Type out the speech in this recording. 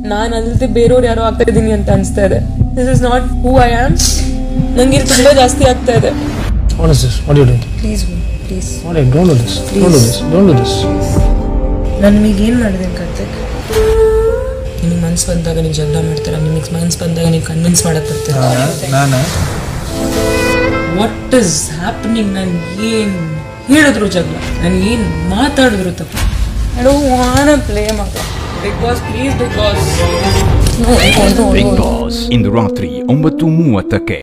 ನಾನು ಅಲ್ಲದೆ ಬೇರೆಯವ್ರು ಯಾರೋ ಆಗ್ತಾ ಇದ್ದೀನಿ ಅಂತ ಅನಿಸ್ತಾ ಇದೆ this is not who I am ನಂಗೆ ಇದು ತುಂಬಾ ಜಾಸ್ತಿ ಆಗ್ತಾ ಇದೆ What is this? What are you doing? Please please What are you? Don't do this. Don't do this. Don't do this. ನಾನು ನಿಮಗೆ ಏನು ಮಾಡಿದೆ ಕಾರ್ತಿಕ್ ನಿಮಗೆ ಮನ್ಸು ಬಂದಾಗ ನೀವು ಜಗಳ ಮಾಡ್ತೀರಾ ನಿಮಗೆ ಮನ್ಸು ಬಂದಾಗ ನೀವು ಕನ್ವಿನ್ಸ್ ಮಾಡಕ್ ಬರ್ತೀರಾ ನಾನು ವಾಟ್ ಇಸ್ ಹ್ಯಾಪನಿಂಗ್ ನಾನು ಏನು ಹೇಳಿದ್ರು ಜಗಳ ನಾನು ಏನು ಮಾತಾಡಿದ್ರು ತಪ್ಪು ಐ ಡೋಂಟ್ ವಾಂಟ್ ಪ್ಲೇ ಮಾತ್ರ Bigg Boss please Bigg Boss Bigg Boss ಇಂದು ರಾತ್ರಿ ಒಂಬತ್ತು ಮೂವತ್ತಕ್ಕೆ